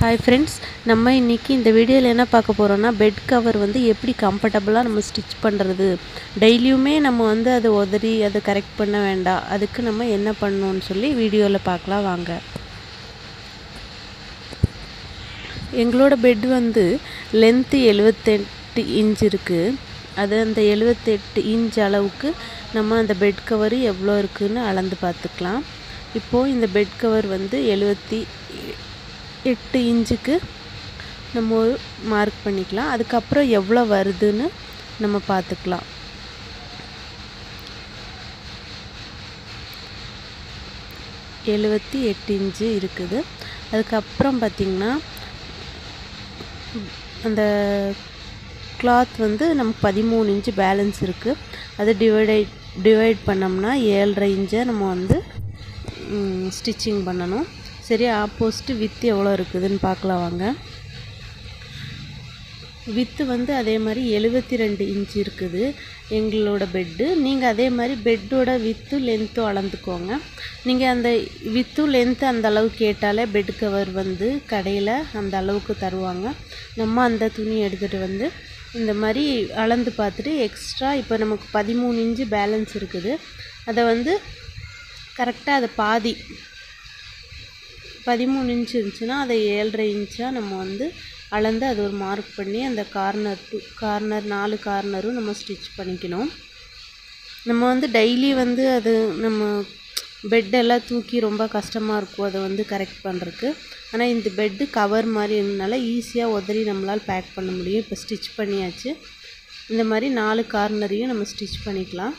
hi friends நம்ம இன்றைக்கி இந்த வீடியோவில் என்ன பார்க்க போகிறோன்னா பெட் கவர் வந்து எப்படி கம்ஃபர்டபுளாக நம்ம ஸ்டிச் பண்ணுறது டெய்லியுமே நம்ம வந்து அதை உதறி அதை கரெக்ட் பண்ண வேண்டாம் அதுக்கு நம்ம என்ன பண்ணணும்னு சொல்லி வீடியோவில் பார்க்கலாம் வாங்க எங்களோட பெட் வந்து லென்த்து எழுவத்தெட்டு இன்ச் இருக்குது அது அந்த எழுவத்தெட்டு இன்ச் அளவுக்கு நம்ம அந்த பெட் கவர் எவ்வளோ இருக்குதுன்னு அளந்து பார்த்துக்கலாம் இப்போது இந்த பெட் கவர் வந்து எழுவத்தி எட்டு இன்ச்சுக்கு நம்ம ஒரு மார்க் பண்ணிக்கலாம் அதுக்கப்புறம் எவ்வளோ வருதுன்னு நம்ம பார்த்துக்கலாம் எழுவத்தி எட்டு இன்ச்சு இருக்குது அதுக்கப்புறம் பார்த்திங்கன்னா அந்த கிளாத் வந்து நமக்கு பதிமூணு இன்ச்சு பேலன்ஸ் இருக்குது அது டிவைடைட் டிவைட் பண்ணோம்னா ஏழரை இன்ச்சை நம்ம வந்து ஸ்டிச்சிங் பண்ணணும் சரி ஆப்போசிட்டு வித்து எவ்வளோ இருக்குதுன்னு பார்க்கலாம் வாங்க வித்து வந்து அதே மாதிரி எழுபத்தி ரெண்டு இன்ச் இருக்குது எங்களோட பெட்டு நீங்கள் அதே மாதிரி பெட்டோட வித்து லென்த்தும் அளந்துக்கோங்க நீங்கள் அந்த வித்து லென்த்து அந்த அளவு கேட்டாலே பெட் கவர் வந்து கடையில் அந்த அளவுக்கு தருவாங்க நம்ம அந்த துணி எடுத்துகிட்டு வந்து இந்த மாதிரி அளந்து பார்த்துட்டு எக்ஸ்ட்ரா இப்போ நமக்கு பதிமூணு இன்ச்சு பேலன்ஸ் இருக்குது அதை வந்து கரெக்டாக அதை பாதி பதிமூணு இன்ச் இருந்துச்சுன்னா அதை ஏழரை இன்ச்சாக நம்ம வந்து அளந்து அது ஒரு மார்க் பண்ணி அந்த கார்னர் டு கார்னர் நாலு கார்னரும் நம்ம ஸ்டிச் பண்ணிக்கணும் நம்ம வந்து டெய்லி வந்து அது நம்ம பெட்டெல்லாம் தூக்கி ரொம்ப கஷ்டமாக இருக்கும் அதை வந்து கரெக்ட் பண்ணுறதுக்கு ஆனால் இந்த பெட்டு கவர் மாதிரி இருந்தனால ஈஸியாக உதறி நம்மளால் பேக் பண்ண முடியும் இப்போ ஸ்டிச் பண்ணியாச்சு இந்த மாதிரி நாலு கார்னரையும் நம்ம ஸ்டிச் பண்ணிக்கலாம்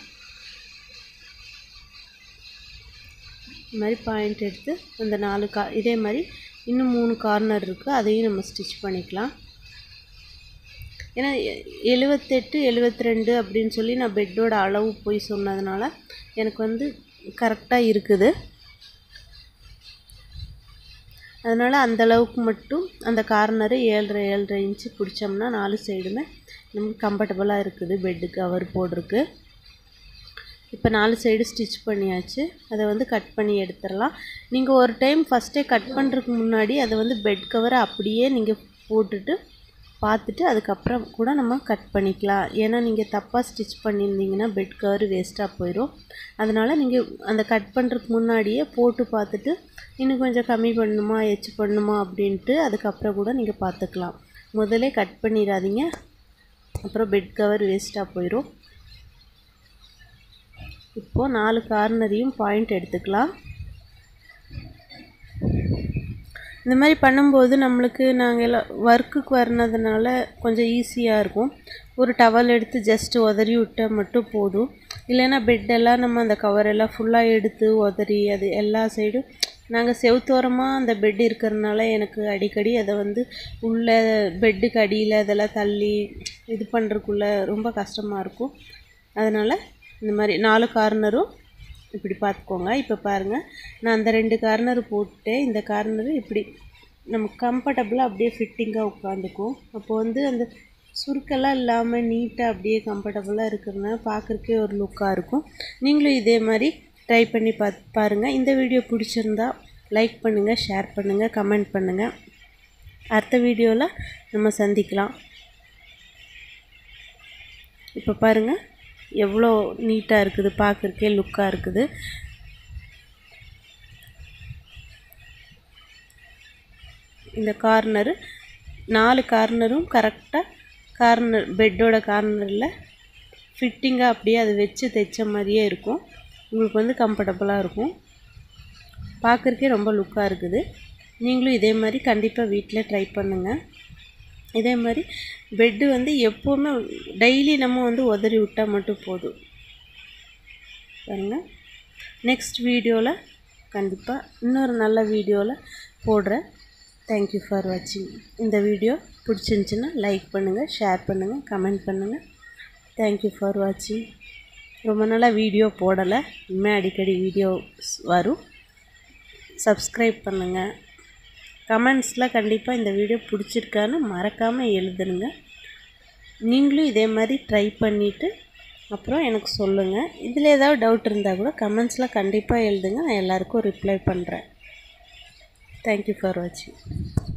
இது மாதிரி பாயிண்ட் எடுத்து அந்த நாலு கா இதே மாதிரி இன்னும் மூணு கார்னர் இருக்குது அதையும் நம்ம ஸ்டிச் பண்ணிக்கலாம் ஏன்னா எழுவத்தெட்டு எழுவத்தி ரெண்டு அப்படின்னு சொல்லி நான் பெட்டோட அளவு போய் சொன்னதுனால எனக்கு வந்து கரெக்டாக இருக்குது அதனால் அந்தளவுக்கு மட்டும் அந்த கார்னரு ஏழரை ஏழரை இன்ச்சு பிடிச்சோம்னா நாலு சைடுமே நமக்கு கம்ஃபர்டபுளாக இருக்குது பெட்டு கவர் போடுறதுக்கு இப்போ நாலு சைடு ஸ்டிச் பண்ணியாச்சு அதை வந்து கட் பண்ணி எடுத்துடலாம் நீங்கள் ஒரு டைம் ஃபஸ்ட்டே கட் பண்ணுறதுக்கு முன்னாடி அதை வந்து பெட் கவரை அப்படியே நீங்கள் போட்டுட்டு பார்த்துட்டு அதுக்கப்புறம் கூட நம்ம கட் பண்ணிக்கலாம் ஏன்னா நீங்கள் தப்பாக ஸ்டிச் பண்ணியிருந்தீங்கன்னா பெட் கவர் வேஸ்ட்டாக போயிடும் அதனால் நீங்கள் அந்த கட் பண்ணுறதுக்கு முன்னாடியே போட்டு பார்த்துட்டு இன்னும் கொஞ்சம் கம்மி பண்ணணுமா எச்சு பண்ணணுமா அப்படின்ட்டு அதுக்கப்புறம் கூட நீங்கள் பார்த்துக்கலாம் முதலே கட் பண்ணிடாதீங்க அப்புறம் பெட் கவர் வேஸ்ட்டாக போயிடும் இப்போது நாலு கார்னரையும் பாயிண்ட் எடுத்துக்கலாம் இந்த மாதிரி பண்ணும்போது நம்மளுக்கு நாங்கள் எல்லாம் ஒர்க்குக்கு வரனதுனால கொஞ்சம் ஈஸியாக இருக்கும் ஒரு டவல் எடுத்து ஜஸ்ட் உதறி விட்டால் மட்டும் போதும் இல்லைன்னா பெட்டெல்லாம் நம்ம அந்த கவரெல்லாம் ஃபுல்லாக எடுத்து உதறி அது எல்லா சைடும் நாங்கள் செவுத்தோரமாக அந்த பெட் இருக்கிறதுனால எனக்கு அடிக்கடி அதை வந்து உள்ளே பெட்டுக்கு அடியில் அதெல்லாம் தள்ளி இது பண்ணுறதுக்குள்ளே ரொம்ப கஷ்டமாக இருக்கும் அதனால் இந்த மாதிரி நாலு கார்னரும் இப்படி பார்த்துக்கோங்க இப்போ பாருங்கள் நான் அந்த ரெண்டு கார்னர் போட்டு இந்த கார்னரு இப்படி நமக்கு கம்ஃபர்டபுளாக அப்படியே ஃபிட்டிங்காக உட்காந்துக்கும் அப்போ வந்து அந்த சுருக்கெல்லாம் இல்லாமல் நீட்டாக அப்படியே கம்ஃபர்டபுளாக இருக்கிறதுனால பார்க்குறக்கே ஒரு லுக்காக இருக்கும் நீங்களும் இதே மாதிரி ட்ரை பண்ணி பார்த்து பாருங்கள் இந்த வீடியோ பிடிச்சிருந்தா லைக் பண்ணுங்கள் ஷேர் பண்ணுங்கள் கமெண்ட் பண்ணுங்கள் அடுத்த வீடியோவில் நம்ம சந்திக்கலாம் இப்போ பாருங்கள் எவ்வளோ நீட்டாக இருக்குது பார்க்குறக்கே லுக்காக இருக்குது இந்த கார்னரு நாலு கார்னரும் கரெக்டாக கார்னர் பெட்டோட கார்னரில் ஃபிட்டிங்காக அப்படியே அதை வச்சு தைச்ச மாதிரியே இருக்கும் உங்களுக்கு வந்து கம்ஃபர்டபுளாக இருக்கும் பார்க்குறக்கே ரொம்ப லுக்காக இருக்குது நீங்களும் இதே மாதிரி கண்டிப்பாக வீட்டில் ட்ரை பண்ணுங்கள் இதே மாதிரி பெட்டு வந்து எப்போவுமே டெய்லி நம்ம வந்து உதறி விட்டால் மட்டும் போதும் பாருங்கள் நெக்ஸ்ட் வீடியோவில் கண்டிப்பாக இன்னொரு நல்ல வீடியோவில் போடுறேன் தேங்க்யூ ஃபார் வாட்சிங் இந்த வீடியோ பிடிச்சிருந்துச்சின்னா லைக் பண்ணுங்கள் ஷேர் பண்ணுங்கள் கமெண்ட் பண்ணுங்கள் தேங்க்யூ ஃபார் வாட்சிங் ரொம்ப நாளாக வீடியோ போடலை இனிமேல் அடிக்கடி வீடியோஸ் வரும் சப்ஸ்கிரைப் பண்ணுங்கள் கமெண்ட்ஸில் கண்டிப்பாக இந்த வீடியோ பிடிச்சிருக்கான்னு மறக்காமல் எழுதுனுங்க நீங்களும் இதே மாதிரி ட்ரை பண்ணிவிட்டு அப்புறம் எனக்கு சொல்லுங்கள் இதில் ஏதாவது டவுட் இருந்தால் கூட கமெண்ட்ஸில் கண்டிப்பாக எழுதுங்க நான் எல்லாேருக்கும் ரிப்ளை பண்ணுறேன் தேங்க்யூ ஃபார் வாட்சிங்